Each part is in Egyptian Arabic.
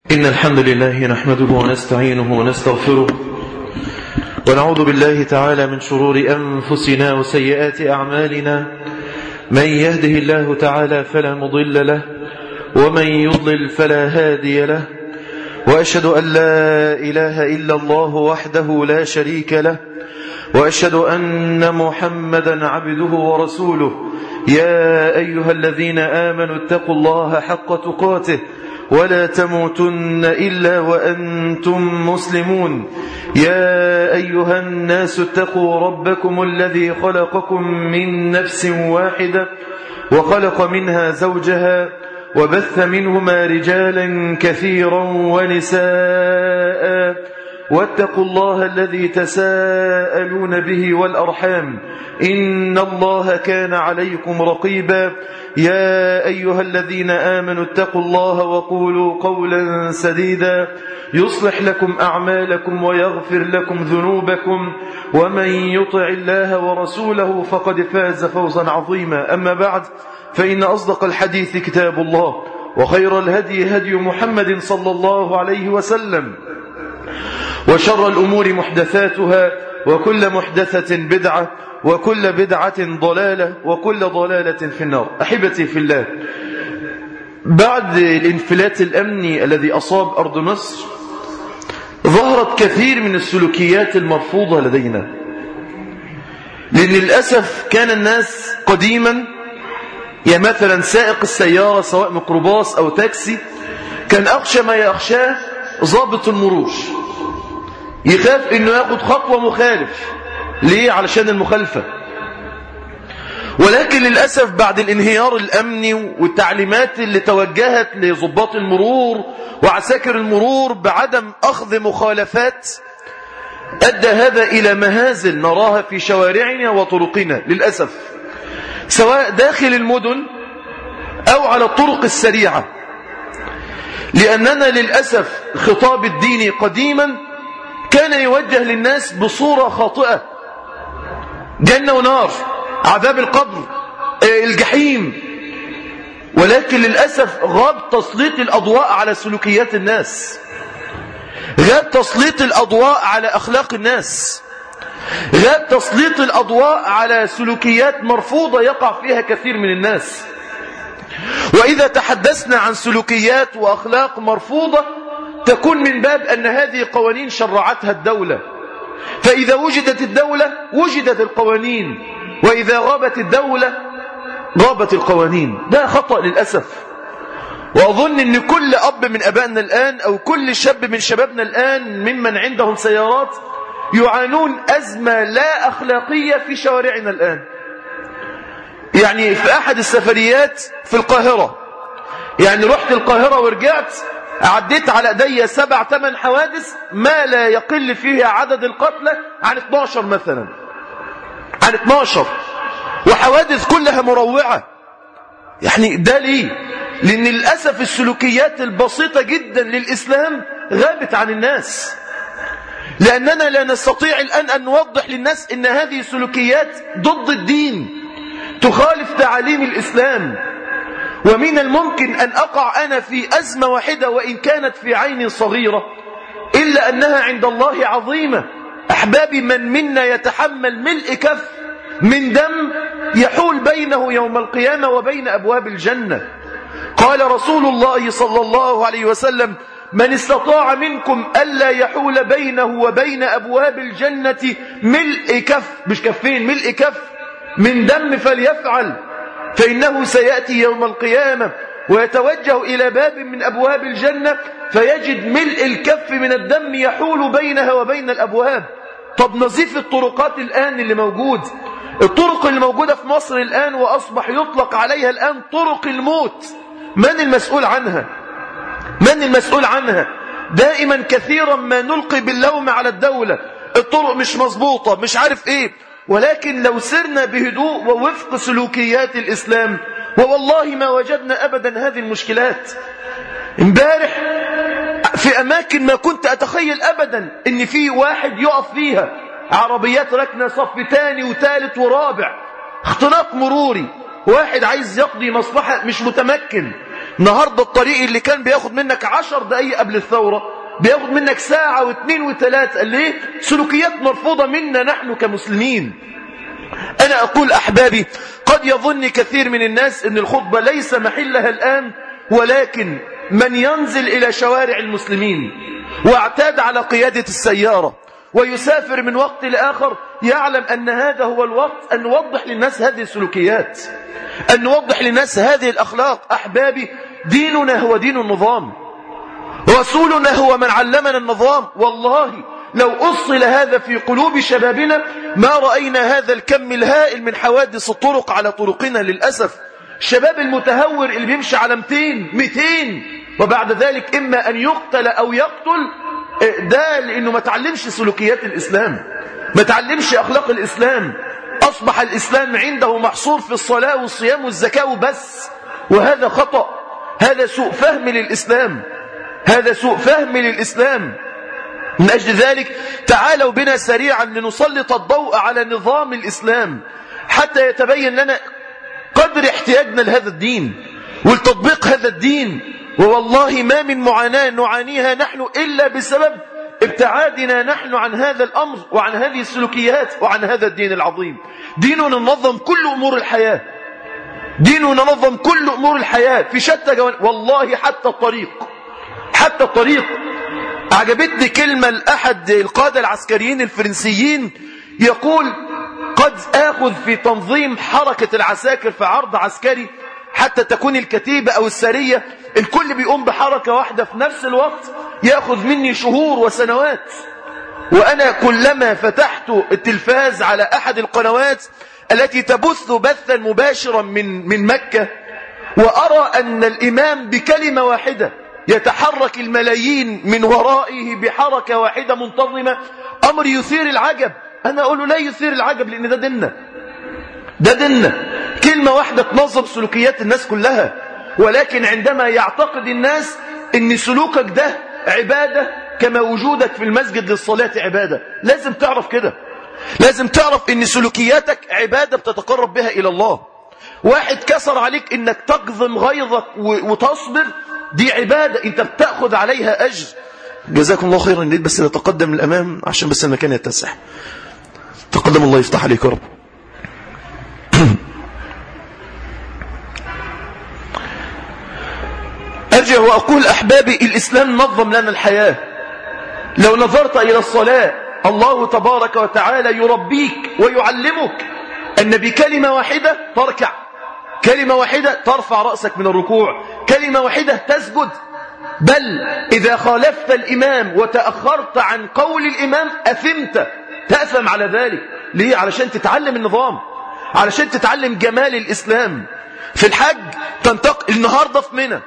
إن الحمد لله نحمده ونستعينه ونستغفره ونعوذ بالله تعالى من شرور أنفسنا وسيئات أعمالنا من يهده الله تعالى فلا مضل له ومن يضلل فلا هادي له وأشهد أن لا إله إلا الله وحده لا شريك له وأشهد أن محمدا عبده ورسوله يا أيها الذين آمنوا اتقوا الله حق تقاته ولا تموتن إلا وأنتم مسلمون يا أيها الناس اتقوا ربكم الذي خلقكم من نفس واحدة وخلق منها زوجها وبث منهما رجالا كثيرا ونساء واتقوا الله الذي تساءلون به والأرحام إن الله كان عليكم رقيبا يا أيها الذين آمنوا اتقوا الله وقولوا قولا سديدا يصلح لكم أعمالكم ويغفر لكم ذنوبكم ومن يطع الله ورسوله فقد فاز فوزا عظيما أما بعد فإن أصدق الحديث كتاب الله وخير الهدي هدي محمد صلى الله عليه وسلم وشر الأمور محدثاتها وكل محدثة بدعة وكل بدعة ضلالة وكل ضلالة في النار أحبتي في الله بعد الانفلات الأمني الذي أصاب أرض مصر ظهرت كثير من السلوكيات المرفوضة لدينا لأن للأسف كان الناس قديما يا مثلا سائق السيارة سواء ميكروباص أو تاكسي كان أخشى ما يخشاه ضابط المرور يخاف انه ياخد خطوة مخالف ليه علشان المخالفة ولكن للأسف بعد الانهيار الأمني والتعليمات اللي توجهت لضباط المرور وعساكر المرور بعدم أخذ مخالفات أدى هذا إلى مهازل نراها في شوارعنا وطرقنا للأسف سواء داخل المدن أو على الطرق السريعة لأننا للأسف خطاب الدين قديما كان يوجه للناس بصورة خاطئة جنة ونار عذاب القبر الجحيم ولكن للأسف غاب تسليط الأضواء على سلوكيات الناس غاب تسليط الأضواء على أخلاق الناس غاب تسليط الأضواء على سلوكيات مرفوضة يقع فيها كثير من الناس وإذا تحدثنا عن سلوكيات وأخلاق مرفوضة تكون من باب أن هذه قوانين شرعتها الدولة فإذا وجدت الدولة وجدت القوانين وإذا غابت الدولة غابت القوانين ده خطأ للأسف وأظن أن كل أب من أبائنا الآن أو كل شاب من شبابنا الآن ممن عندهم سيارات يعانون أزمة لا أخلاقية في شوارعنا الآن يعني في أحد السفريات في القاهرة يعني رحت القاهرة ورجعت عديت على ايديا سبع ثمان حوادث ما لا يقل فيها عدد القتلى عن 12 مثلا عن 12 وحوادث كلها مروعة يعني ده ليه لأن للأسف السلوكيات البسيطة جدا للإسلام غابت عن الناس لأننا لا نستطيع الآن أن نوضح للناس أن هذه سلوكيات ضد الدين تخالف تعاليم الإسلام ومن الممكن أن أقع أنا في أزمة واحدة وإن كانت في عين صغيرة إلا أنها عند الله عظيمة أحبابي من منا يتحمل ملء كف من دم يحول بينه يوم القيامة وبين أبواب الجنة قال رسول الله صلى الله عليه وسلم من استطاع منكم ألا يحول بينه وبين أبواب الجنة ملء كف مش كفين ملء كف من دم فليفعل فإنه سيأتي يوم القيامة ويتوجه إلى باب من أبواب الجنة فيجد ملء الكف من الدم يحول بينها وبين الأبواب طب نظيف الطرقات الآن اللي موجود الطرق اللي موجودة في مصر الآن وأصبح يطلق عليها الآن طرق الموت من المسؤول عنها من المسؤول عنها دائما كثيرا ما نلقي باللوم على الدولة الطرق مش مظبوطة مش عارف ايه ولكن لو سرنا بهدوء ووفق سلوكيات الإسلام ووالله ما وجدنا أبدا هذه المشكلات امبارح في أماكن ما كنت أتخيل أبدا إن في واحد يقف فيها عربيات ركنة صف تاني وثالث ورابع اختلاط مروري واحد عايز يقضي مصلحة مش متمكن النهاردة الطريق اللي كان بياخد منك عشر دقايق قبل الثورة بياخد منك ساعة واثنين وثلاثة ليه سلوكيات مرفوضة منا نحن كمسلمين أنا أقول أحبابي قد يظن كثير من الناس أن الخطبة ليس محلها الآن ولكن من ينزل إلى شوارع المسلمين واعتاد على قيادة السيارة ويسافر من وقت لآخر يعلم أن هذا هو الوقت أن نوضح للناس هذه السلوكيات أن نوضح للناس هذه الأخلاق أحبابي ديننا هو دين النظام رسولنا هو من علمنا النظام والله لو أصل هذا في قلوب شبابنا ما رأينا هذا الكم الهائل من حوادث الطرق على طرقنا للأسف الشباب المتهور اللي بيمشي على 200 200 وبعد ذلك إما أن يقتل أو يقتل ده لأنه ما تعلمش سلوكيات الإسلام ما تعلمش أخلاق الإسلام أصبح الإسلام عنده محصور في الصلاة والصيام والزكاة وبس وهذا خطأ هذا سوء فهم للإسلام هذا سوء فهم للإسلام من أجل ذلك تعالوا بنا سريعا لنسلط الضوء على نظام الإسلام حتى يتبين لنا قدر احتياجنا لهذا الدين ولتطبيق هذا الدين ووالله ما من معاناة نعانيها نحن إلا بسبب ابتعادنا نحن عن هذا الأمر وعن هذه السلوكيات وعن هذا الدين العظيم ديننا ننظم كل أمور الحياة ديننا ننظم كل أمور الحياة في شتى جوان والله حتى الطريق حتى الطريق عجبتني كلمة لأحد القادة العسكريين الفرنسيين يقول قد آخذ في تنظيم حركة العساكر في عرض عسكري حتى تكون الكتيبة أو السرية الكل بيقوم بحركة واحدة في نفس الوقت يأخذ مني شهور وسنوات وأنا كلما فتحت التلفاز على أحد القنوات التي تبث بثا مباشرا من, من مكة وأرى أن الإمام بكلمة واحدة يتحرك الملايين من ورائه بحركة واحدة منتظمة أمر يثير العجب أنا أقول له لا يثير العجب لأن ده ديننا ده ديننا كلمة واحدة تنظم سلوكيات الناس كلها ولكن عندما يعتقد الناس أن سلوكك ده عبادة كما وجودك في المسجد للصلاة عبادة لازم تعرف كده لازم تعرف أن سلوكياتك عبادة بتتقرب بها إلى الله واحد كسر عليك أنك تقضم غيظك وتصبر دي عبادة أنت بتأخذ عليها أجر جزاكم الله خيرا نريد بس نتقدم للأمام عشان بس المكان يتسع تقدم الله يفتح عليك يا رب أرجع وأقول أحبابي الإسلام نظم لنا الحياة لو نظرت إلى الصلاة الله تبارك وتعالى يربيك ويعلمك أن بكلمة واحدة تركع كلمة واحدة ترفع رأسك من الركوع كلمة واحدة تسجد بل إذا خالفت الإمام وتأخرت عن قول الإمام أثمت تأثم على ذلك ليه؟ علشان تتعلم النظام علشان تتعلم جمال الإسلام في الحج تنتقل النهاردة في منى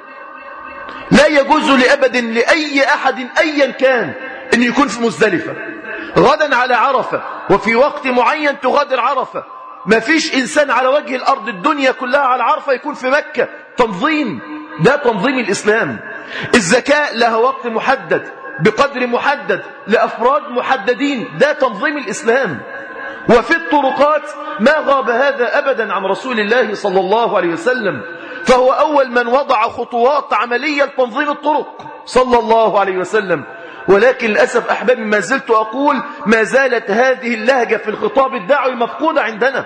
لا يجوز لأبد لأي أحد أيا كان أن يكون في مزدلفة غدا على عرفة وفي وقت معين تغادر عرفة ما فيش إنسان على وجه الأرض الدنيا كلها على عرفة يكون في مكة تنظيم ده تنظيم الإسلام الزكاة لها وقت محدد بقدر محدد لأفراد محددين ده تنظيم الإسلام وفي الطرقات ما غاب هذا أبدا عن رسول الله صلى الله عليه وسلم فهو أول من وضع خطوات عملية لتنظيم الطرق صلى الله عليه وسلم ولكن للأسف أحبابي ما زلت أقول ما زالت هذه اللهجة في الخطاب الدعوي مفقودة عندنا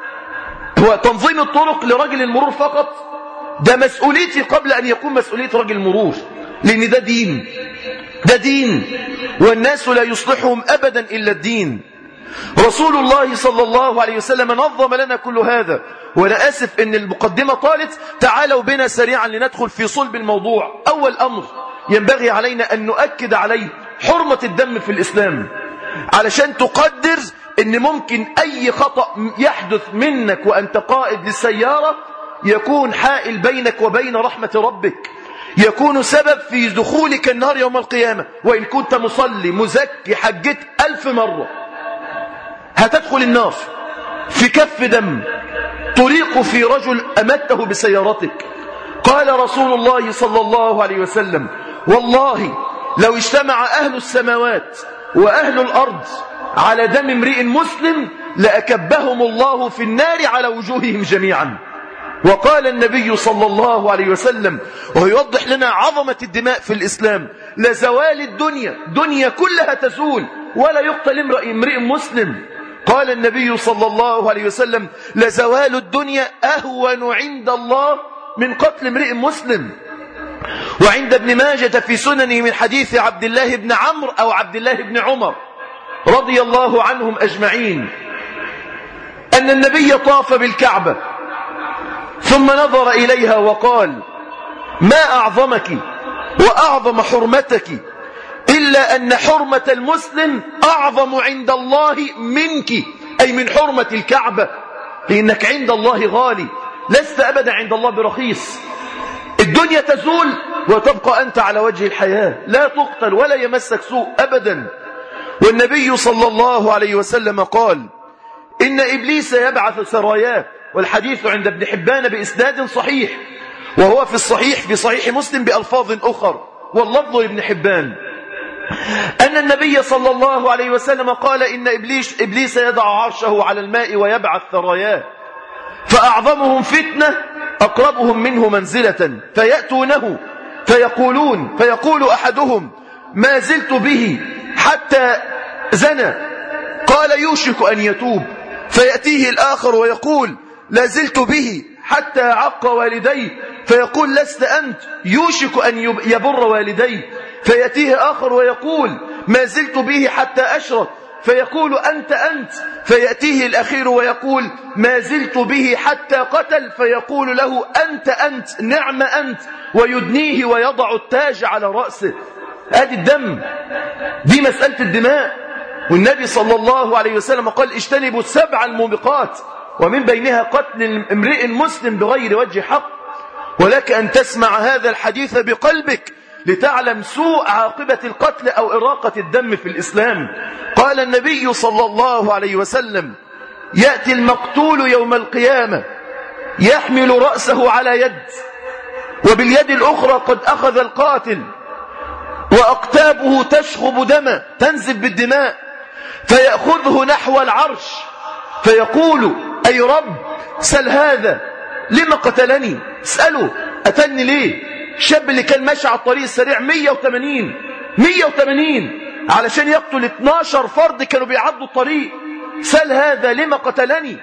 هو تنظيم الطرق لرجل المرور فقط ده مسؤوليتي قبل أن يكون مسؤولية رجل المرور لأن ده دين ده دين والناس لا يصلحهم أبدا إلا الدين رسول الله صلى الله عليه وسلم نظم لنا كل هذا وأنا آسف أن المقدمة طالت تعالوا بنا سريعا لندخل في صلب الموضوع أول أمر ينبغي علينا أن نؤكد عليه حرمة الدم في الإسلام علشان تقدر أن ممكن أي خطأ يحدث منك وأنت قائد للسيارة يكون حائل بينك وبين رحمة ربك يكون سبب في دخولك النار يوم القيامة وإن كنت مصلي مزكي حجت ألف مرة هتدخل النار في كف دم طريق في رجل أمته بسيارتك قال رسول الله صلى الله عليه وسلم والله لو اجتمع أهل السماوات وأهل الأرض على دم امرئ مسلم لأكبهم الله في النار على وجوههم جميعا وقال النبي صلى الله عليه وسلم وهو يوضح لنا عظمة الدماء في الإسلام لزوال الدنيا دنيا كلها تزول ولا يقتل امرئ مسلم قال النبي صلى الله عليه وسلم لزوال الدنيا أهون عند الله من قتل امرئ مسلم وعند ابن ماجة في سننه من حديث عبد الله بن عمرو أو عبد الله بن عمر رضي الله عنهم أجمعين أن النبي طاف بالكعبة ثم نظر إليها وقال ما أعظمك وأعظم حرمتك إلا أن حرمة المسلم أعظم عند الله منك أي من حرمة الكعبة لأنك عند الله غالي لست أبدا عند الله برخيص الدنيا تزول وتبقى أنت على وجه الحياة لا تقتل ولا يمسك سوء أبدا والنبي صلى الله عليه وسلم قال إن إبليس يبعث سراياه والحديث عند ابن حبان بإسناد صحيح وهو في الصحيح في صحيح مسلم بألفاظ أخر واللفظ لابن حبان أن النبي صلى الله عليه وسلم قال إن إبليس, إبليس يضع عرشه على الماء ويبعث ثراياه فأعظمهم فتنة أقربهم منه منزلة فيأتونه فيقولون فيقول أحدهم ما زلت به حتى زنى قال يوشك أن يتوب فيأتيه الآخر ويقول لا زلت به حتى عق والديه فيقول لست أنت يوشك أن يبر والديه فيأتيه آخر ويقول ما زلت به حتى أشرك فيقول أنت أنت فيأتيه الأخير ويقول ما زلت به حتى قتل فيقول له أنت أنت نعم أنت ويدنيه ويضع التاج على رأسه هذه الدم دي مسألة الدماء والنبي صلى الله عليه وسلم قال اجتنبوا السبع الموبقات ومن بينها قتل امرئ مسلم بغير وجه حق ولك أن تسمع هذا الحديث بقلبك لتعلم سوء عاقبة القتل أو إراقة الدم في الإسلام قال النبي صلى الله عليه وسلم يأتي المقتول يوم القيامة يحمل رأسه على يد وباليد الأخرى قد أخذ القاتل وأقتابه تشخب دما تنزف بالدماء فيأخذه نحو العرش فيقول أي رب سل هذا لما قتلني اسأله أتني ليه الشاب اللي كان ماشي على الطريق السريع 180 180 علشان يقتل 12 فرد كانوا بيعدوا الطريق سل هذا لما قتلني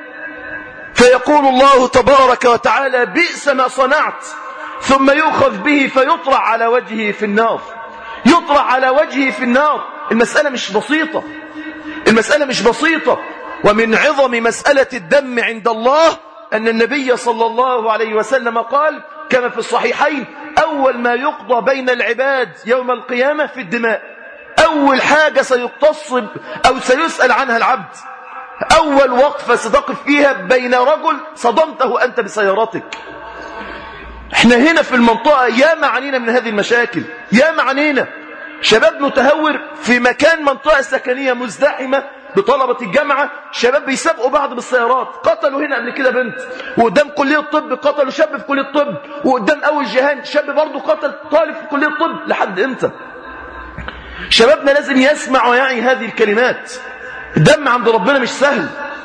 فيقول الله تبارك وتعالى بئس ما صنعت ثم يؤخذ به فيطرع على وجهه في النار يطرع على وجهه في النار المسألة مش بسيطة المسألة مش بسيطة ومن عظم مسألة الدم عند الله أن النبي صلى الله عليه وسلم قال كما في الصحيحين أول ما يقضى بين العباد يوم القيامة في الدماء أول حاجة سيقتصب أو سيسأل عنها العبد أول وقفة ستقف فيها بين رجل صدمته أنت بسيارتك احنا هنا في المنطقة يا معنينا من هذه المشاكل يا معنينا شباب متهور في مكان منطقة سكنية مزدحمة بطلبة الجامعة شباب بيسابقوا بعض بالسيارات قتلوا هنا قبل كده بنت وقدام كلية الطب قتلوا شاب في كلية الطب وقدام أول جهان شاب برضه قتل طالب في كلية الطب لحد امتى شبابنا لازم يسمع ويعي هذه الكلمات الدم عند ربنا مش سهل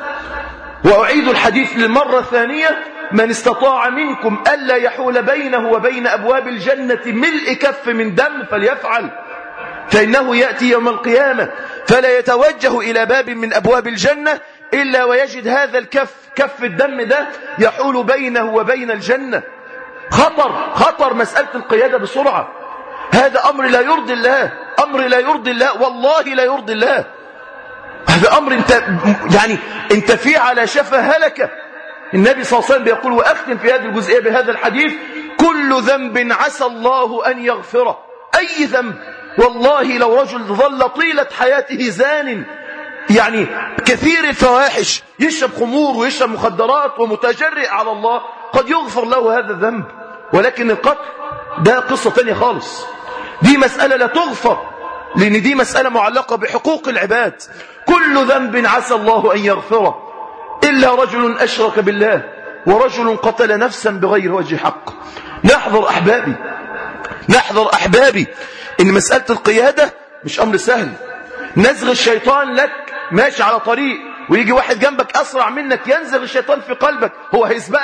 وأعيد الحديث للمرة الثانية من استطاع منكم ألا يحول بينه وبين أبواب الجنة ملء كف من دم فليفعل فإنه يأتي يوم القيامة فلا يتوجه إلى باب من أبواب الجنة إلا ويجد هذا الكف كف الدم ده يحول بينه وبين الجنة خطر خطر مسألة القيادة بسرعة هذا أمر لا يرضي الله أمر لا يرضي الله والله لا يرضي الله هذا أمر انت يعني انت فيه على شفا هلكة النبي صلى الله عليه وسلم بيقول وأختم في هذه الجزئية بهذا الحديث كل ذنب عسى الله أن يغفره أي ذنب والله لو رجل ظل طيلة حياته زان يعني كثير الفواحش يشرب خمور ويشرب مخدرات ومتجرئ على الله قد يغفر له هذا الذنب ولكن القتل ده قصة تانية خالص دي مسألة لا تغفر لأن دي مسألة معلقة بحقوق العباد كل ذنب عسى الله أن يغفره إلا رجل أشرك بالله ورجل قتل نفسا بغير وجه حق نحضر أحبابي نحضر أحبابي إن مسألة القيادة مش أمر سهل نزغ الشيطان لك ماشي على طريق ويجي واحد جنبك أسرع منك ينزغ الشيطان في قلبك هو هيسبقك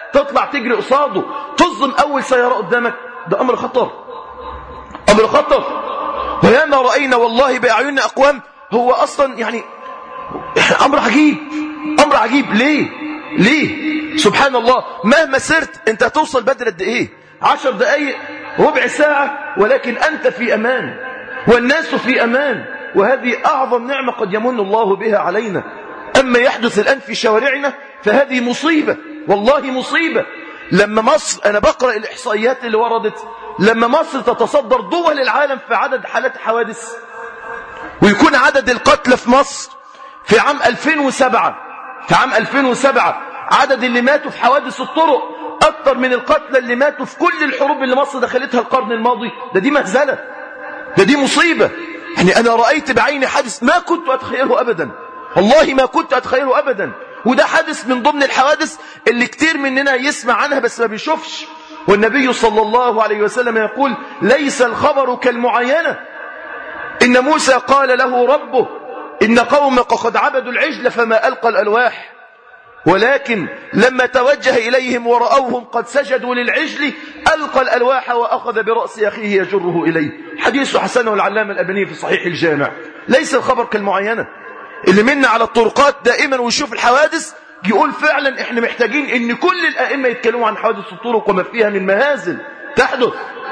تطلع تجري قصاده تصدم أول سيارة قدامك ده أمر خطر أمر خطر وياما رأينا والله بأعيننا أقوام هو أصلا يعني أمر عجيب أمر عجيب ليه ليه سبحان الله مهما سرت انت هتوصل بدر قد ايه عشر دقايق ربع ساعة ولكن أنت في أمان والناس في أمان وهذه أعظم نعمة قد يمن الله بها علينا أما يحدث الآن في شوارعنا فهذه مصيبة والله مصيبة لما مصر أنا بقرأ الإحصائيات اللي وردت لما مصر تتصدر دول العالم في عدد حالات حوادث ويكون عدد القتلى في مصر في عام 2007 في عام 2007 عدد اللي ماتوا في حوادث الطرق أكثر من القتلى اللي ماتوا في كل الحروب اللي مصر دخلتها القرن الماضي ده دي مهزلة ده دي مصيبة يعني أنا رأيت بعيني حادث ما كنت أتخيله أبدا والله ما كنت أتخيله أبدا وده حادث من ضمن الحوادث اللي كتير مننا يسمع عنها بس ما بيشوفش والنبي صلى الله عليه وسلم يقول ليس الخبر كالمعينة إن موسى قال له ربه إن قومك قد عبدوا العجل فما ألقى الألواح ولكن لما توجه إليهم ورأوهم قد سجدوا للعجل ألقى الألواح وأخذ برأس أخيه يجره إليه حديث حسنه العلامة الأبني في صحيح الجامع ليس الخبر كالمعينة اللي منا على الطرقات دائما ويشوف الحوادث يقول فعلا احنا محتاجين ان كل الأئمة يتكلموا عن حوادث الطرق وما فيها من مهازل تحدث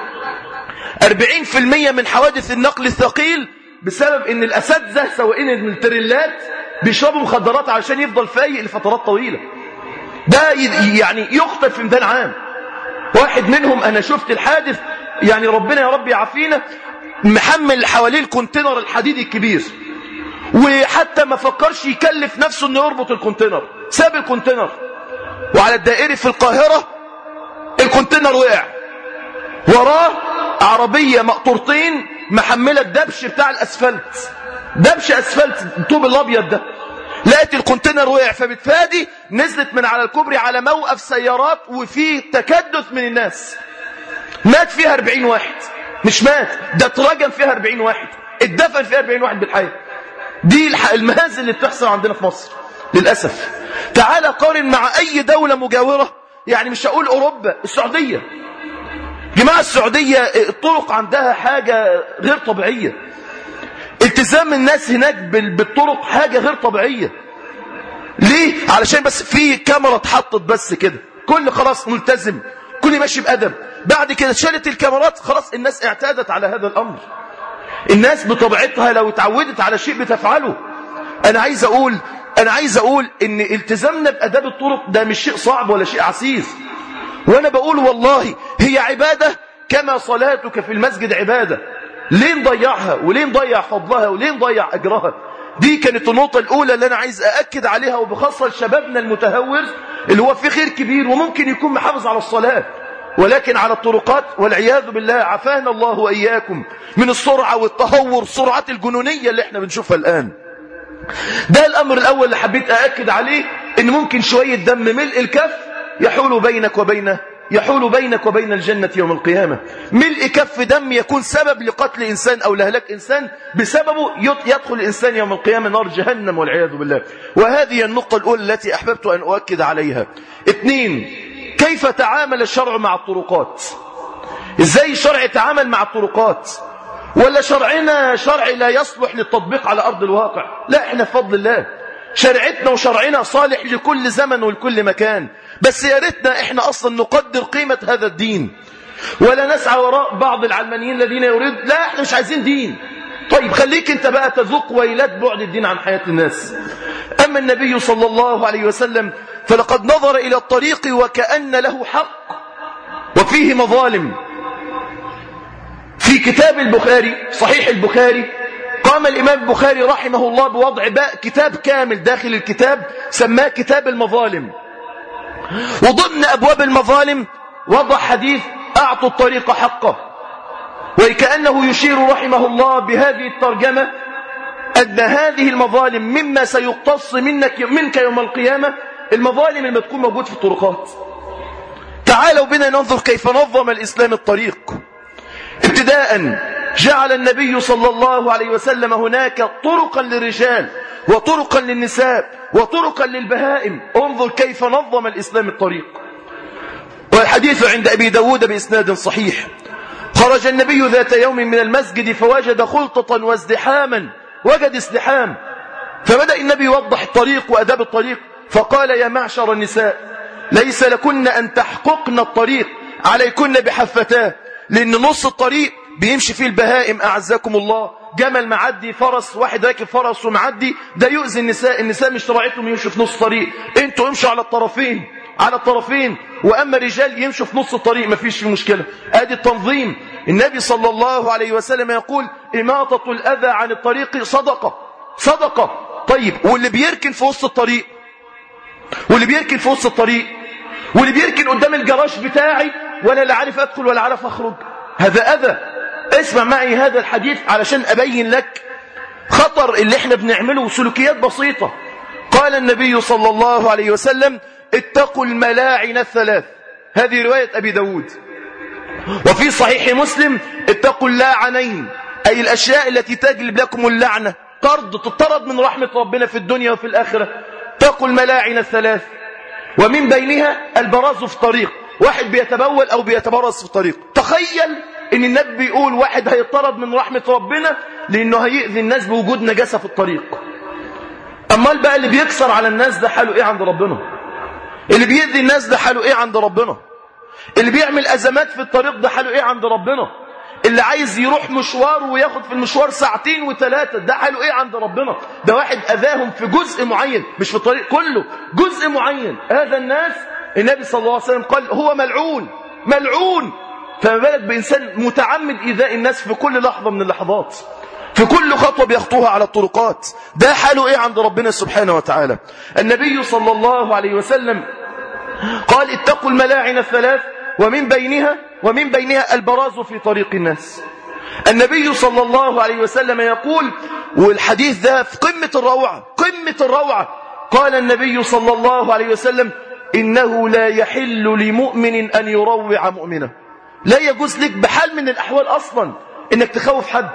40% من حوادث النقل الثقيل بسبب ان الأساتذة سواقين التريلات بيشربوا مخدرات علشان يفضل فايق لفترات طويلة ده يعني يخطر في ميدان عام واحد منهم انا شفت الحادث يعني ربنا يا رب يعافينا محمل حواليه الكونتينر الحديدي الكبير وحتى ما فكرش يكلف نفسه انه يربط الكونتينر ساب الكونتينر وعلى الدائري في القاهرة الكونتينر وقع وراه عربية مقطورتين محملة الدبش بتاع الاسفلت دبش اسفلت الطوب الابيض ده لقيت الكونتينر وقع فبتفادي نزلت من على الكوبري على موقف سيارات وفي تكدس من الناس مات فيها 40 واحد مش مات ده اترجم فيها 40 واحد اتدفن فيها 40 واحد بالحياة دي المهازل اللي بتحصل عندنا في مصر للأسف تعال قارن مع أي دولة مجاورة يعني مش هقول أوروبا السعودية جماعة السعودية الطرق عندها حاجة غير طبيعية التزام الناس هناك بالطرق حاجة غير طبيعية ليه؟ علشان بس في كاميرا اتحطت بس كده كل خلاص ملتزم كل ماشي بأدب بعد كده شالت الكاميرات خلاص الناس اعتادت على هذا الأمر الناس بطبيعتها لو اتعودت على شيء بتفعله أنا عايز أقول أنا عايز أقول إن التزامنا بأداب الطرق ده مش شيء صعب ولا شيء عسير وأنا بقول والله هي عبادة كما صلاتك في المسجد عبادة ليه نضيعها وليه نضيع فضلها وليه نضيع أجرها دي كانت النقطة الأولى اللي أنا عايز أأكد عليها وبخاصة شبابنا المتهور اللي هو في خير كبير وممكن يكون محافظ على الصلاة ولكن على الطرقات والعياذ بالله عفانا الله وإياكم من السرعة والتهور السرعات الجنونية اللي احنا بنشوفها الآن ده الأمر الأول اللي حبيت أأكد عليه إن ممكن شوية دم ملء الكف يحول بينك وبينه يحول بينك وبين الجنة يوم القيامة ملء كف دم يكون سبب لقتل إنسان أو لهلاك إنسان بسببه يدخل الإنسان يوم القيامة نار جهنم والعياذ بالله وهذه النقطة الأولى التي أحببت أن أؤكد عليها اثنين كيف تعامل الشرع مع الطرقات إزاي الشرع يتعامل مع الطرقات ولا شرعنا شرع لا يصلح للتطبيق على أرض الواقع لا احنا بفضل الله شرعتنا وشرعنا صالح لكل زمن ولكل مكان بس يا ريتنا احنا اصلا نقدر قيمة هذا الدين ولا نسعى وراء بعض العلمانيين الذين يريد لا احنا مش عايزين دين طيب خليك انت بقى تذوق ويلات بعد الدين عن حياة الناس اما النبي صلى الله عليه وسلم فلقد نظر الى الطريق وكأن له حق وفيه مظالم في كتاب البخاري صحيح البخاري قام الإمام البخاري رحمه الله بوضع باء كتاب كامل داخل الكتاب سماه كتاب المظالم وضمن أبواب المظالم وضع حديث أعطوا الطريق حقه وكأنه يشير رحمه الله بهذه الترجمة أن هذه المظالم مما سيقتص منك, منك يوم القيامة المظالم اللي تكون موجود في الطرقات تعالوا بنا ننظر كيف نظم الإسلام الطريق ابتداء جعل النبي صلى الله عليه وسلم هناك طرقا للرجال وطرقا للنساء وطرقا للبهائم انظر كيف نظم الإسلام الطريق والحديث عند أبي داود بإسناد صحيح خرج النبي ذات يوم من المسجد فوجد خلطة وازدحاما وجد ازدحام فبدأ النبي يوضح الطريق وأداب الطريق فقال يا معشر النساء ليس لكن أن تحققن الطريق عليكن بحفتاه لأن نص الطريق بيمشي فيه البهائم أعزكم الله جمل معدي فرس واحد راكب فرس ومعدي ده يؤذي النساء النساء مش طبيعتهم يمشوا في نص الطريق انتوا امشوا على الطرفين على الطرفين واما الرجال يمشوا في نص الطريق مفيش في مشكله ادي التنظيم النبي صلى الله عليه وسلم يقول اماطه الاذى عن الطريق صدقه صدقه طيب واللي بيركن في وسط الطريق واللي بيركن في وسط الطريق واللي بيركن قدام الجراج بتاعي ولا لا عارف ادخل ولا عارف اخرج هذا اذى اسمع معي هذا الحديث علشان ابين لك خطر اللي احنا بنعمله سلوكيات بسيطة قال النبي صلى الله عليه وسلم اتقوا الملاعن الثلاث هذه رواية أبي داود وفي صحيح مسلم اتقوا اللاعنين أي الأشياء التي تجلب لكم اللعنة طرد تطرد من رحمة ربنا في الدنيا وفي الآخرة اتقوا الملاعن الثلاث ومن بينها البراز في الطريق واحد بيتبول أو بيتبرز في الطريق تخيل ان النبي بيقول واحد هيطرد من رحمة ربنا لانه هيئذي الناس بوجود نجاسة في الطريق امال بقى اللي بيكسر على الناس ده حاله ايه عند ربنا اللي بيأذي الناس ده حاله ايه عند ربنا اللي بيعمل ازمات في الطريق ده حاله ايه عند ربنا اللي عايز يروح مشوار وياخد في المشوار ساعتين وثلاثة ده حاله ايه عند ربنا ده واحد اذاهم في جزء معين مش في الطريق كله جزء معين هذا الناس النبي صلى الله عليه وسلم قال هو ملعون ملعون فما بالك بإنسان متعمد إيذاء الناس في كل لحظة من اللحظات في كل خطوة بيخطوها على الطرقات ده حاله إيه عند ربنا سبحانه وتعالى النبي صلى الله عليه وسلم قال اتقوا الملاعن الثلاث ومن بينها ومن بينها البراز في طريق الناس النبي صلى الله عليه وسلم يقول والحديث ده في قمة الروعة قمة الروعة قال النبي صلى الله عليه وسلم إنه لا يحل لمؤمن أن يروع مؤمنه لا يجوز لك بحال من الأحوال أصلا إنك تخوف حد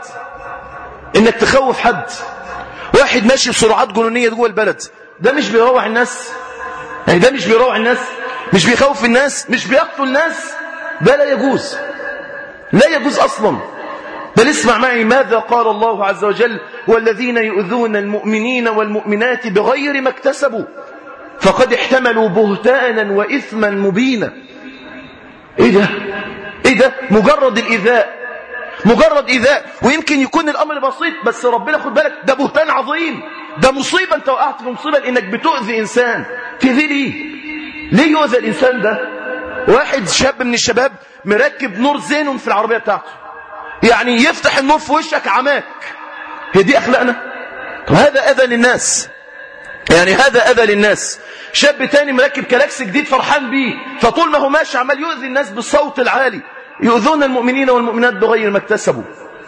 إنك تخوف حد واحد ماشي بسرعات جنونية جوه البلد ده مش بيروع الناس يعني ده مش بيروع الناس مش بيخوف الناس مش بيقتل الناس ده لا يجوز لا يجوز أصلا بل اسمع معي ماذا قال الله عز وجل والذين يؤذون المؤمنين والمؤمنات بغير ما اكتسبوا فقد احتملوا بهتانا وإثما مبينا ايه ده ايه ده مجرد الايذاء مجرد ايذاء ويمكن يكون الامر بسيط بس ربنا خد بالك ده بهتان عظيم ده مصيبه انت وقعت في مصيبه لانك بتؤذي انسان تؤذي ليه ليه يؤذى الانسان ده واحد شاب من الشباب مركب نور زينون في العربيه بتاعته يعني يفتح النور في وشك عماك هي دي اخلاقنا هذا اذى للناس يعني هذا اذى للناس شاب تاني مركب كلاكس جديد فرحان بيه فطول ما هو ماشي عمال يؤذي الناس بالصوت العالي يؤذون المؤمنين والمؤمنات بغير ما اكتسبوا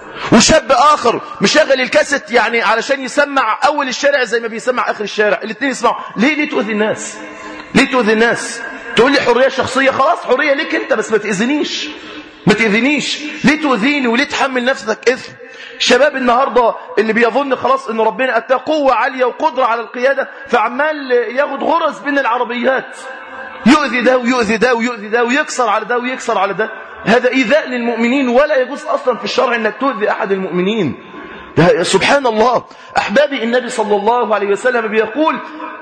وشاب آخر مشغل الكاسيت يعني علشان يسمع أول الشارع زي ما بيسمع آخر الشارع الاثنين يسمعوا ليه ليه تؤذي الناس ليه تؤذي الناس تقول لي حرية شخصية خلاص حرية ليك انت بس ما تأذنيش ما تأذنيش ليه تؤذيني وليه تحمل نفسك إثم شباب النهاردة اللي بيظن خلاص ان ربنا اتاه قوة عالية وقدرة على القيادة فعمال ياخد غرز بين العربيات يؤذي ده ويؤذي ده ويؤذي ده ويكسر على ده ويكسر على ده هذا إيذاء للمؤمنين ولا يجوز أصلا في الشرع أنك تؤذي أحد المؤمنين ده سبحان الله أحبابي النبي صلى الله عليه وسلم بيقول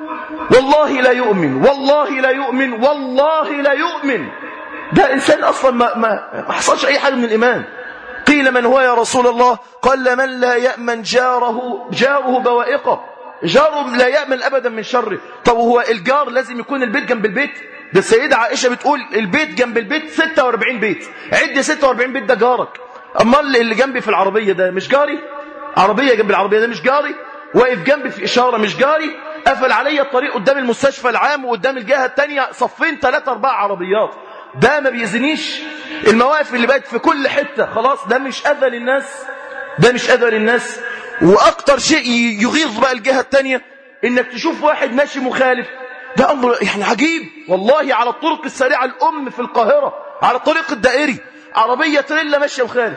والله لا يؤمن والله لا يؤمن والله لا يؤمن ده إنسان أصلا ما, ما, ما حصلش أي حاجة من الإيمان قيل من هو يا رسول الله قال من لا يأمن جاره جاره بوائقه جاره لا يأمن أبدا من شره طب هو الجار لازم يكون البيت جنب البيت ده السيدة عائشة بتقول البيت جنب البيت 46 بيت عد 46 بيت ده جارك أما اللي جنبي في العربية ده مش جاري عربية جنب العربية ده مش جاري واقف جنبي في إشارة مش جاري قفل عليا الطريق قدام المستشفى العام وقدام الجهة التانية صفين ثلاثة أربع عربيات ده ما بيزنيش المواقف اللي بقت في كل حتة خلاص ده مش أذى للناس ده مش أذى للناس وأكتر شيء يغيظ بقى الجهة التانية إنك تشوف واحد ماشي مخالف ده أمر يعني عجيب والله على الطرق السريعة الأم في القاهرة على الطريق الدائري عربية تريلا ماشية مخالف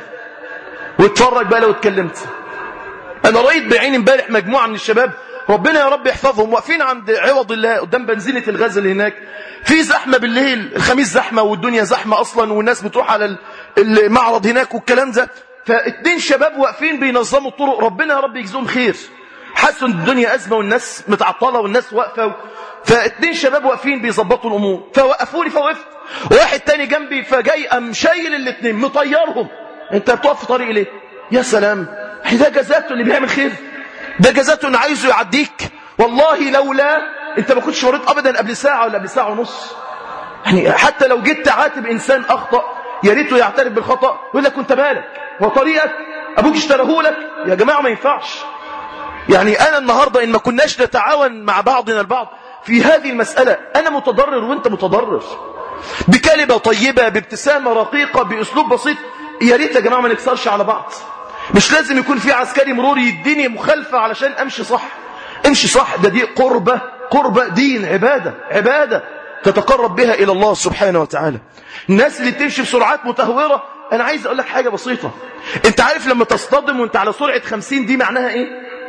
واتفرج بقى لو اتكلمت أنا رأيت بعيني امبارح مجموعة من الشباب ربنا يا رب يحفظهم واقفين عند عوض الله قدام بنزينة الغاز اللي هناك في زحمة بالليل الخميس زحمة والدنيا زحمة أصلا والناس بتروح على المعرض هناك والكلام ده فاتنين شباب واقفين بينظموا الطرق ربنا يا رب يجزيهم خير حسوا ان الدنيا أزمة والناس متعطلة والناس واقفة فاتنين شباب واقفين بيظبطوا الأمور فوقفوني فوقفت واحد تاني جنبي فجاي قام شايل الاتنين مطيرهم انت بتقف في طريق ليه يا سلام ده جزاته اللي بيعمل خير ده جزاته انه عايزه يعديك والله لولا انت ما كنتش مريض ابدا قبل ساعة ولا قبل ساعة ونص يعني حتى لو جيت تعاتب انسان اخطأ يا ريته يعترف بالخطأ يقول لك كنت مالك هو طريقك ابوك اشتراه لك يا جماعة ما ينفعش يعني انا النهاردة ان ما كناش نتعاون مع بعضنا البعض في هذه المسألة انا متضرر وانت متضرر بكلمة طيبة بابتسامة رقيقة باسلوب بسيط يا ريت يا جماعة ما نكسرش على بعض مش لازم يكون في عسكري مرور يديني مخالفة علشان امشي صح امشي صح ده دي قربة قربة دين عبادة عبادة تتقرب بها إلى الله سبحانه وتعالى الناس اللي بتمشي بسرعات متهورة أنا عايز أقول لك حاجة بسيطة أنت عارف لما تصطدم وأنت على سرعة 50 دي معناها إيه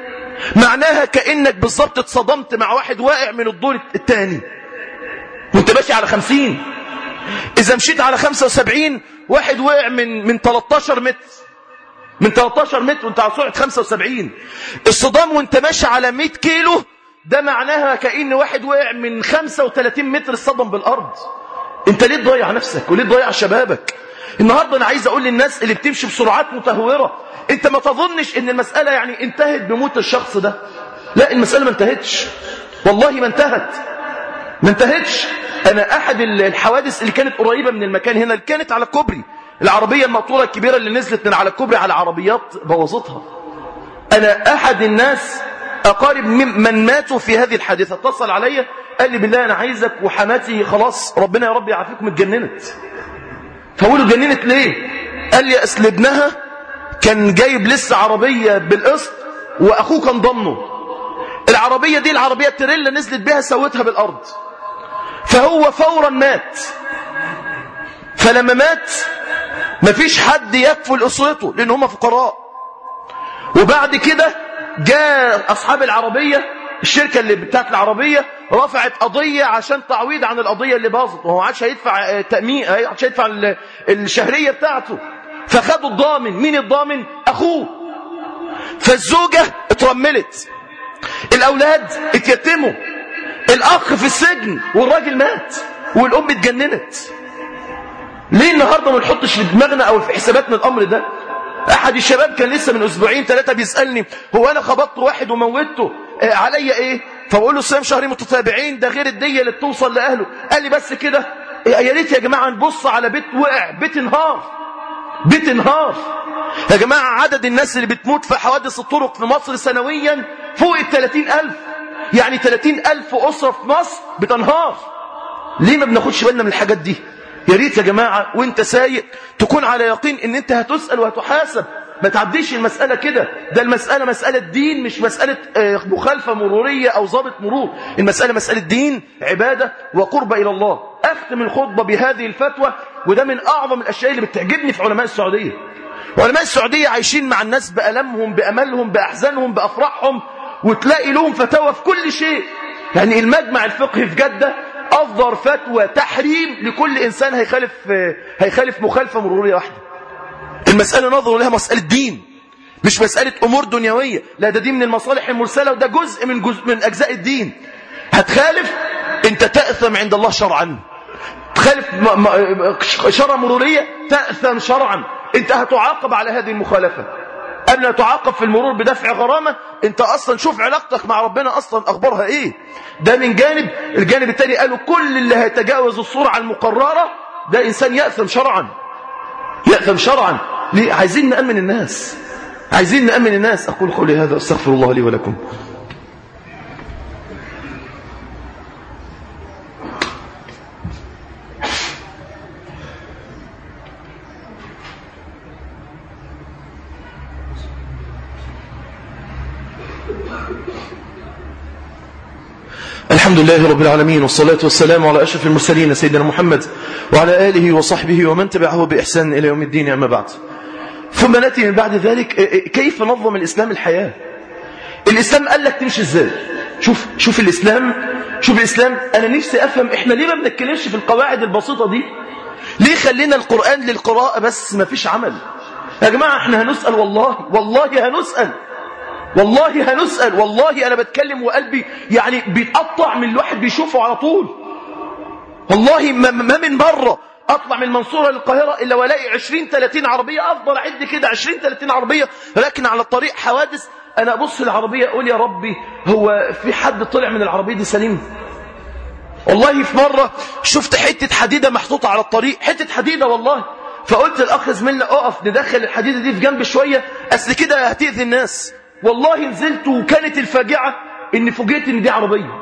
معناها كأنك بالظبط اتصدمت مع واحد واقع من الدور الثاني وانت ماشي على 50 إذا مشيت على 75 واحد وقع من من 13 متر من 13 متر وانت على سرعة 75 الصدام وانت ماشي على 100 كيلو ده معناها كأن واحد وقع من 35 متر الصدم بالأرض انت ليه تضيع نفسك وليه تضيع شبابك النهاردة انا عايز اقول للناس اللي بتمشي بسرعات متهورة انت ما تظنش ان المسألة يعني انتهت بموت الشخص ده لا المسألة ما انتهتش والله ما انتهت ما انتهتش انا احد الحوادث اللي كانت قريبة من المكان هنا اللي كانت على الكوبري العربية المقطورة الكبيرة اللي نزلت من على الكوبري على عربيات بوظتها انا احد الناس أقارب من ماتوا في هذه الحادثة اتصل علي قال لي بالله أنا عايزك وحماتي خلاص ربنا يا رب يعافيكم اتجننت فقول اتجننت ليه قال لي أصل ابنها كان جايب لسه عربية بالقسط وأخوه كان ضمنه العربية دي العربية التريلا نزلت بها سوتها بالأرض فهو فورا مات فلما مات مفيش حد يكفل أسرته لأن هم فقراء وبعد كده جاء أصحاب العربية الشركة اللي بتاعت العربية رفعت قضية عشان تعويض عن القضية اللي باظت وهو عادش هيدفع تأمين عادش هيدفع الشهرية بتاعته فخدوا الضامن مين الضامن أخوه فالزوجة اترملت الأولاد اتيتموا الأخ في السجن والراجل مات والأم اتجننت ليه النهاردة ما نحطش في دماغنا أو في حساباتنا الأمر ده احد الشباب كان لسه من اسبوعين ثلاثة بيسألني هو انا خبطت واحد وموتته آه عليا ايه فبقول له صيام شهرين متتابعين ده غير الدية اللي بتوصل لاهله قال لي بس كده يا ريت يا جماعة نبص على بيت وقع بيت انهار بيت انهار يا جماعة عدد الناس اللي بتموت في حوادث الطرق في مصر سنويا فوق ال 30 ألف يعني 30 ألف أسرة في مصر بتنهار ليه ما بناخدش بالنا من الحاجات دي يا ريت يا جماعة وانت سايق تكون على يقين ان انت هتسأل وهتحاسب ما تعديش المسألة كده ده المسألة مسألة دين مش مسألة مخالفة مرورية أو ضابط مرور المسألة مسألة دين عبادة وقربة إلى الله أختم الخطبة بهذه الفتوى وده من أعظم الأشياء اللي بتعجبني في علماء السعودية علماء السعودية عايشين مع الناس بألمهم بأملهم بأحزانهم بأفراحهم وتلاقي لهم فتاوى في كل شيء يعني المجمع الفقهي في جدة أصدر فتوى تحريم لكل إنسان هيخالف هيخالف مخالفة مرورية واحدة المسألة نظروا لها مسألة دين مش مسألة أمور دنيوية لا ده دي من المصالح المرسلة وده جزء من جزء من أجزاء الدين هتخالف أنت تأثم عند الله شرعا تخالف شرع مرورية تأثم شرعا أنت هتعاقب على هذه المخالفة قبل ما تعاقب في المرور بدفع غرامة انت اصلا شوف علاقتك مع ربنا اصلا اخبارها ايه ده من جانب الجانب التاني قالوا كل اللي هيتجاوز السرعة المقررة ده انسان يأثم شرعا يأثم شرعا ليه عايزين نأمن الناس عايزين نأمن الناس اقول قولي هذا استغفر الله لي ولكم الحمد لله رب العالمين والصلاة والسلام على أشرف المرسلين سيدنا محمد وعلى آله وصحبه ومن تبعه بإحسان إلى يوم الدين أما بعد ثم نأتي من بعد ذلك كيف نظم الإسلام الحياة الإسلام قال لك تمشي إزاي شوف, شوف الإسلام شوف الإسلام أنا نفسي أفهم إحنا ليه ما بنتكلمش في القواعد البسيطة دي ليه خلينا القرآن للقراءة بس ما فيش عمل يا جماعة احنا هنسأل والله والله هنسأل والله هنسأل والله أنا بتكلم وقلبي يعني بيتقطع من الواحد بيشوفه على طول والله ما من مرة أطلع من المنصورة للقاهرة إلا ولاقي 20 30 عربية أفضل أعد كده 20 30 عربية ولكن على الطريق حوادث أنا أبص العربية أقول يا ربي هو في حد طلع من العربية دي سليم والله في مرة شفت حتة حديدة محطوطة على الطريق حتة حديدة والله فقلت الأخ زميلنا أقف ندخل الحديدة دي في جنب شوية أصل كده هتأذي الناس والله نزلت وكانت الفاجعة إن فوجئت إن دي عربية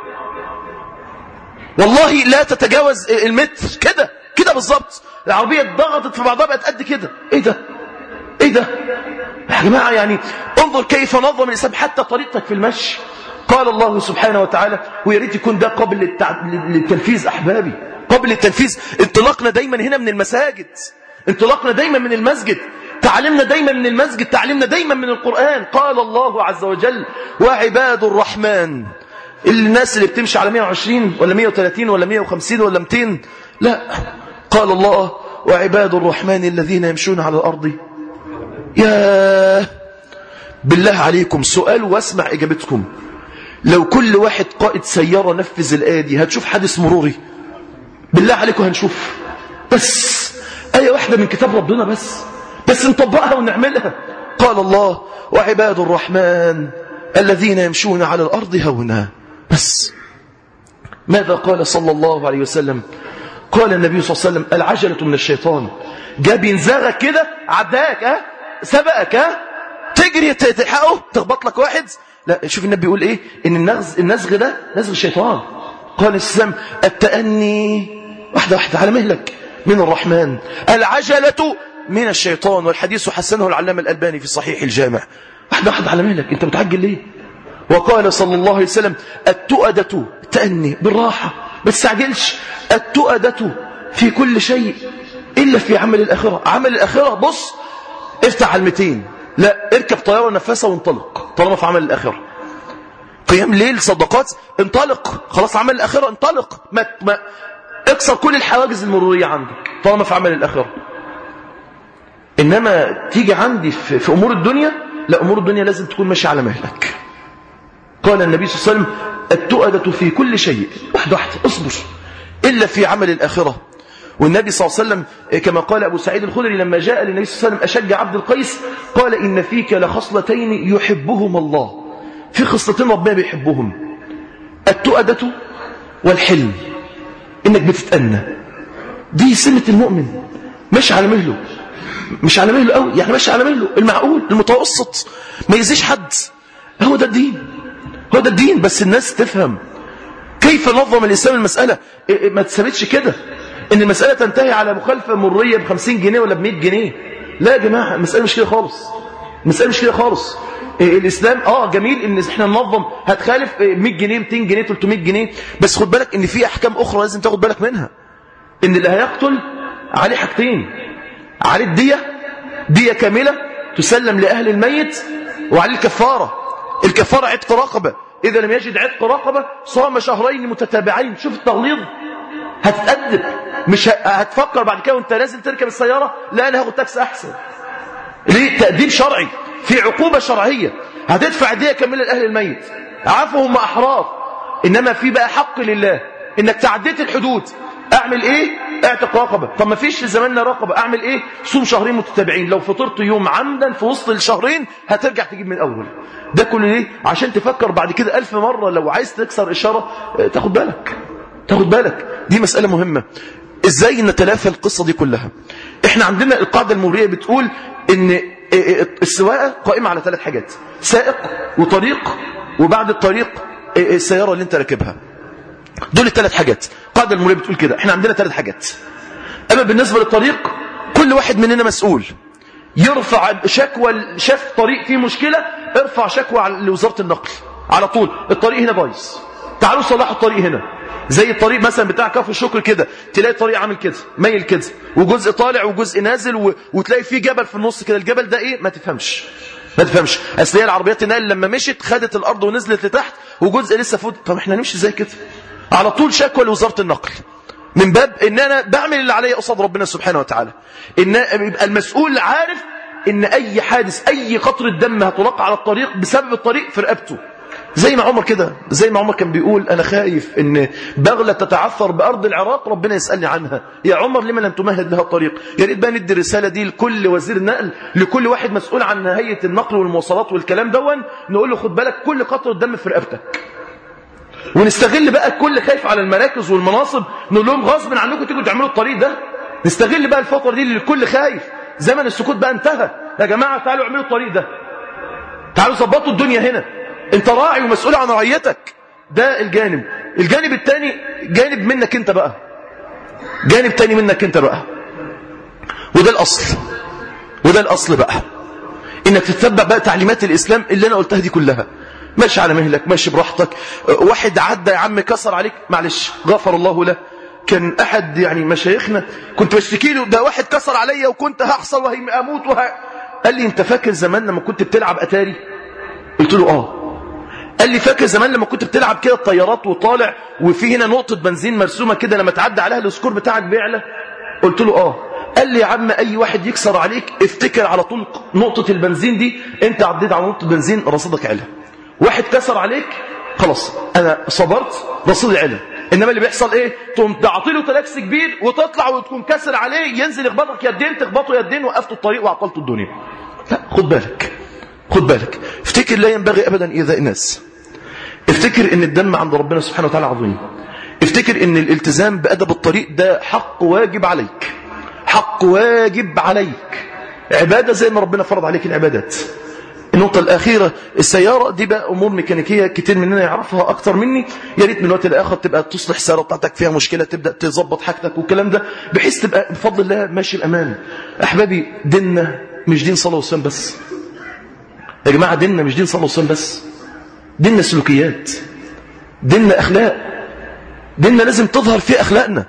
والله لا تتجاوز المتر كده كده بالظبط العربية اتضغطت في بعضها بقت قد كده ايه ده ايه ده يا جماعة يعني انظر كيف نظم الإسلام حتى طريقتك في المشي قال الله سبحانه وتعالى ويا ريت يكون ده قبل للتع... للتنفيذ أحبابي قبل التنفيذ انطلاقنا دايما هنا من المساجد انطلاقنا دايما من المسجد تعلمنا دايما من المسجد تعلمنا دايما من القرآن قال الله عز وجل وعباد الرحمن الناس اللي بتمشي على 120 ولا 130 ولا 150 ولا 200 لا قال الله وعباد الرحمن الذين يمشون على الأرض يا بالله عليكم سؤال واسمع إجابتكم لو كل واحد قائد سيارة نفذ الآية دي هتشوف حادث مروري بالله عليكم هنشوف بس آية واحدة من كتاب ربنا بس بس نطبقها ونعملها قال الله وعباد الرحمن الذين يمشون على الأرض هونا بس ماذا قال صلى الله عليه وسلم قال النبي صلى الله عليه وسلم العجلة من الشيطان جاب ينزغك كده عداك ها سبقك ها تجري تلحقه تخبط لك واحد لا شوف النبي بيقول ايه ان النغز النزغ ده نزغ الشيطان قال الاسلام التأني واحدة واحدة على مهلك من الرحمن العجلة من الشيطان والحديث حسنه العلامة الألباني في صحيح الجامع واحدة واحدة على مهلك انت متعجل ليه وقال صلى الله عليه وسلم التؤدة تأني بالراحة ما تستعجلش التؤدة في كل شيء إلا في عمل الآخرة عمل الآخرة بص افتح على المتين لا اركب طيارة نفسها وانطلق طالما في عمل الآخرة قيام ليل صدقات انطلق خلاص عمل الآخرة انطلق ما, ما اكسر كل الحواجز المرورية عندك طالما في عمل الآخرة إنما تيجي عندي في, في أمور الدنيا لا أمور الدنيا لازم تكون ماشي على مهلك قال النبي صلى الله عليه وسلم التؤدة في كل شيء واحدة واحدة اصبر إلا في عمل الآخرة والنبي صلى الله عليه وسلم كما قال أبو سعيد الخدري لما جاء للنبي صلى الله عليه وسلم أشج عبد القيس قال إن فيك لخصلتين يحبهما الله في خصلتين ربنا بيحبهم التؤدة والحلم إنك بتتأنى دي سنة المؤمن مش على مهله مش على مهله قوي يعني ماشي على مهله المعقول المتوسط ما يزيش حد هو ده الدين هو ده الدين بس الناس تفهم كيف نظم الإسلام المسألة ما تثبتش كده ان المسألة تنتهي على مخالفة مرية ب 50 جنيه ولا ب 100 جنيه لا يا جماعة المسألة مش كده خالص المسألة مش كده خالص الإسلام آه جميل إن إحنا ننظم هتخالف 100 جنيه 200 جنيه 300 جنيه بس خد بالك إن في أحكام أخرى لازم تاخد بالك منها إن اللي هيقتل عليه حاجتين عليه الدية دية كاملة تسلم لأهل الميت وعليه الكفارة الكفارة عتق رقبة إذا لم يجد عتق رقبة صام شهرين متتابعين شوف التغليظ هتتأدب مش هتفكر بعد كده وانت نازل تركب السيارة لا انا هاخد تاكس احسن ليه تأديب شرعي في عقوبة شرعية هتدفع دية كاملة لأهل الميت عفوهم أحرار إنما في بقى حق لله إنك تعديت الحدود أعمل إيه اعتق رقبة طب ما فيش في زماننا رقبة أعمل إيه صوم شهرين متتابعين لو فطرت يوم عمدا في وسط الشهرين هترجع تجيب من الأول ده كله ليه عشان تفكر بعد كده ألف مرة لو عايز تكسر إشارة تاخد بالك تاخد بالك دي مسألة مهمة ازاي نتلافى القصة دي كلها احنا عندنا القاعدة المورية بتقول ان السواقة قائمة على ثلاث حاجات سائق وطريق وبعد الطريق السيارة اللي انت راكبها دول الثلاث حاجات القاعدة المورية بتقول كده احنا عندنا ثلاث حاجات اما بالنسبة للطريق كل واحد مننا مسؤول يرفع شكوى شاف طريق فيه مشكلة ارفع شكوى لوزارة النقل على طول الطريق هنا بايظ تعالوا صلحوا الطريق هنا زي الطريق مثلا بتاع كفر الشكر كده تلاقي الطريق عامل كده ميل كده وجزء طالع وجزء نازل و... وتلاقي فيه جبل في النص كده الجبل ده ايه ما تفهمش ما تفهمش اصل هي العربيات النقل لما مشت خدت الارض ونزلت لتحت وجزء لسه فوق طب احنا نمشي ازاي كده على طول شكوى لوزارة النقل من باب ان انا بعمل اللي عليا قصاد ربنا سبحانه وتعالى ان يبقى المسؤول عارف ان اي حادث اي قطرة دم هتلقى على الطريق بسبب الطريق في رقبته زي ما عمر كده زي ما عمر كان بيقول انا خايف ان بغلة تتعثر بارض العراق ربنا يسالني عنها يا عمر لما لم تمهد لها الطريق يا ريت بقى ندي الرساله دي لكل وزير نقل لكل واحد مسؤول عن هيئه النقل والمواصلات والكلام دون نقول له خد بالك كل قطره دم في رقبتك ونستغل بقى الكل خايف على المراكز والمناصب نقول لهم غصب عنكم تيجوا تعملوا الطريق ده نستغل بقى الفتره دي اللي الكل خايف زمن السكوت بقى انتهى يا جماعه تعالوا اعملوا الطريق ده تعالوا ظبطوا الدنيا هنا انت راعي ومسؤول عن رعيتك ده الجانب الجانب الثاني جانب منك انت بقى جانب تاني منك انت بقى وده الاصل وده الاصل بقى انك تتبع بقى تعليمات الاسلام اللي انا قلتها دي كلها ماشي على مهلك ماشي براحتك واحد عدى يا عم كسر عليك معلش غفر الله له كان احد يعني مشايخنا كنت بشتكي له ده واحد كسر عليا وكنت هحصل وهموت وه... قال لي انت فاكر زمان لما كنت بتلعب اتاري قلت له اه قال لي فاكر زمان لما كنت بتلعب كده الطيارات وطالع وفي هنا نقطة بنزين مرسومة كده لما تعدي عليها السكور بتاعك بيعلى قلت له اه قال لي يا عم اي واحد يكسر عليك افتكر على طول نقطة البنزين دي انت عديت على نقطة بنزين رصيدك علا واحد كسر عليك خلاص انا صبرت رصيدي علا انما اللي بيحصل ايه تقوم تعطي له تلاكس كبير وتطلع وتكون كسر عليه ينزل يخبطك يدين تخبطه يدين وقفت الطريق وعطلت الدنيا لا خد بالك خد بالك افتكر لا ينبغي ابدا ايذاء الناس افتكر ان الدم عند ربنا سبحانه وتعالى عظيم افتكر ان الالتزام بادب الطريق ده حق واجب عليك حق واجب عليك عبادة زي ما ربنا فرض عليك العبادات النقطة الأخيرة السيارة دي بقى أمور ميكانيكية كتير مننا يعرفها أكتر مني يا ريت من الوقت لآخر تبقى تصلح السيارة بتاعتك فيها مشكلة تبدأ تظبط حاجتك والكلام ده بحيث تبقى بفضل الله ماشي الأمان أحبابي ديننا مش دين صلاة وصيام بس يا جماعة ديننا مش دين صلاة وصيام بس ديننا سلوكيات ديننا أخلاق ديننا لازم تظهر فيه أخلاقنا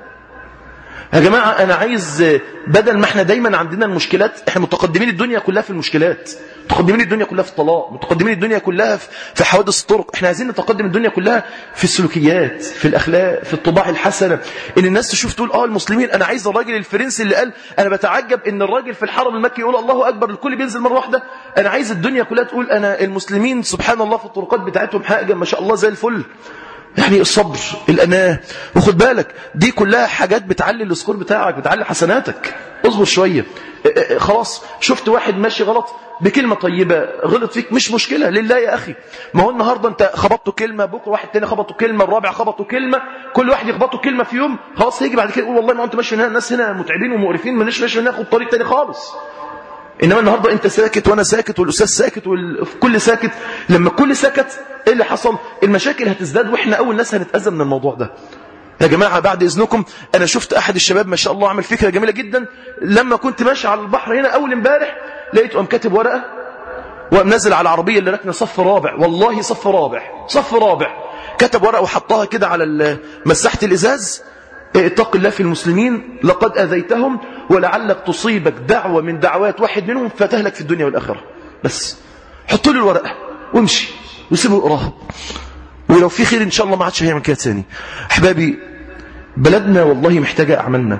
يا جماعة أنا عايز بدل ما احنا دايما عندنا المشكلات احنا متقدمين الدنيا كلها في المشكلات متقدمين الدنيا كلها في الطلاق متقدمين الدنيا كلها في حوادث الطرق احنا عايزين نتقدم الدنيا كلها في السلوكيات في الأخلاق في الطباع الحسنة ان الناس تشوف تقول اه المسلمين انا عايز الراجل الفرنسي اللي قال انا بتعجب ان الراجل في الحرم المكي يقول الله أكبر الكل بينزل مرة واحدة انا عايز الدنيا كلها تقول انا المسلمين سبحان الله في الطرقات بتاعتهم حاجة ما شاء الله زي الفل يعني الصبر الأناة وخد بالك دي كلها حاجات بتعلي السكور بتاعك بتعلي حسناتك اصبر شوية خلاص شفت واحد ماشي غلط بكلمة طيبة غلط فيك مش مشكلة لله يا أخي ما هو النهاردة أنت خبطته كلمة بكرة واحد تاني خبطه كلمة الرابع خبطه كلمة كل واحد يخبطه كلمة في يوم خلاص هيجي بعد كده يقول والله ما أنت ماشي هنا الناس هنا متعبين ومقرفين ماليش ماشي هنا ناخد طريق تاني خالص إنما النهاردة أنت ساكت وأنا ساكت والأستاذ ساكت والكل ساكت لما الكل سكت إيه اللي حصل المشاكل هتزداد وإحنا أول ناس هنتأذى من الموضوع ده يا جماعة بعد إذنكم أنا شفت أحد الشباب ما شاء الله عمل فكرة جميلة جدا لما كنت ماشي على البحر هنا أول امبارح لقيته قام كاتب ورقة وقام نزل على العربية اللي ركنه صف رابع والله صف رابع صف رابع كتب ورقة وحطها كده على مساحة الإزاز اتق الله في المسلمين لقد أذيتهم ولعلك تصيبك دعوة من دعوات واحد منهم فتهلك في الدنيا والآخرة بس حط له الورقة وامشي وسيبه يقراها ولو في خير إن شاء الله ما عادش هيعمل كده تاني أحبابي بلدنا والله محتاجة أعمالنا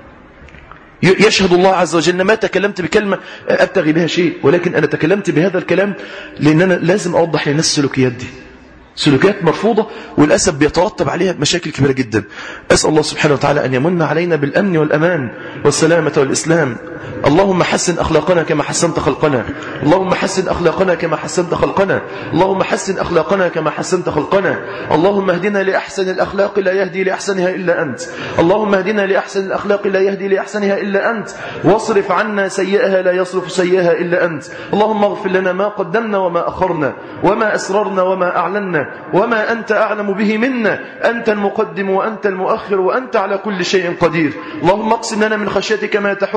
يشهد الله عز وجل ما تكلمت بكلمة أبتغي بها شيء ولكن أنا تكلمت بهذا الكلام لأن أنا لازم أوضح للناس السلوكيات دي سلوكيات مرفوضة والأسف بيترتب عليها مشاكل كبيرة جدا أسأل الله سبحانه وتعالى أن يمن علينا بالأمن والأمان والسلامة والإسلام اللهم حسن أخلاقنا كما حسنت خلقنا اللهم حسن أخلاقنا كما حسنت خلقنا اللهم حسن أخلاقنا كما حسنت خلقنا اللهم اهدنا لأحسن الأخلاق لا يهدي لأحسنها إلا أنت اللهم اهدنا لأحسن الأخلاق لا يهدي لأحسنها إلا أنت واصرف عنا سيئها لا يصرف سيئها إلا أنت اللهم اغفر لنا ما قدمنا وما أخرنا وما أسررنا وما أعلنا وما أنت أعلم به منا أنت المقدم وأنت المؤخر وأنت على كل شيء قدير اللهم اقسم لنا من خشيتك ما تحول به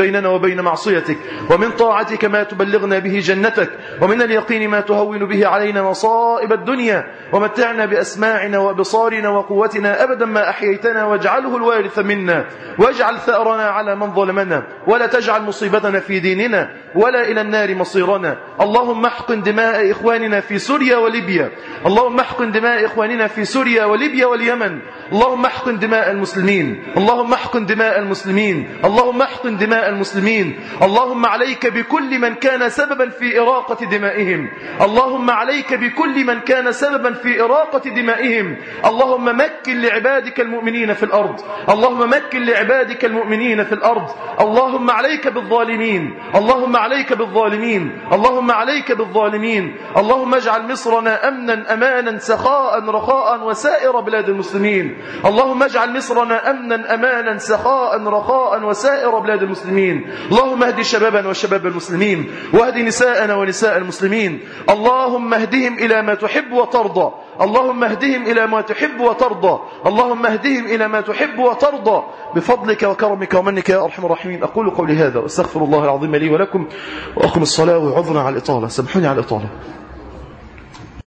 بيننا وبين معصيتك ومن طاعتك ما تبلغنا به جنتك ومن اليقين ما تهون به علينا مصائب الدنيا ومتعنا بأسماعنا وبصارنا وقوتنا أبدا ما أحييتنا واجعله الوارث منا واجعل ثأرنا على من ظلمنا ولا تجعل مصيبتنا في ديننا ولا إلى النار مصيرنا اللهم احقن دماء إخواننا في سوريا وليبيا اللهم احقن دماء إخواننا في سوريا وليبيا واليمن اللهم احقن دماء المسلمين اللهم احقن دماء المسلمين اللهم احقن دماء المسلمين اللهم عليك بكل من كان سببا في إراقة دمائهم اللهم عليك بكل من كان سببا في إراقة دمائهم اللهم مكن لعبادك المؤمنين في الأرض اللهم مكن لعبادك المؤمنين في الأرض اللهم عليك بالظالمين اللهم عليك بالظالمين اللهم عليك بالظالمين اللهم اجعل مصرنا أمنا أمانا سخاء رخاء وسائر بلاد المسلمين اللهم اجعل مصرنا أمنا أمانا سخاء رخاء وسائر بلاد المسلمين اللهم اهد شبابنا وشباب المسلمين واهد نساءنا ونساء المسلمين اللهم اهدهم إلى ما تحب وترضى اللهم اهدهم إلى ما تحب وترضى اللهم اهدهم إلى ما تحب وترضى بفضلك وكرمك ومنك يا أرحم الراحمين أقول قولي هذا واستغفر الله العظيم لي ولكم وأقم الصلاة وعذرا على الإطالة سامحوني على الإطالة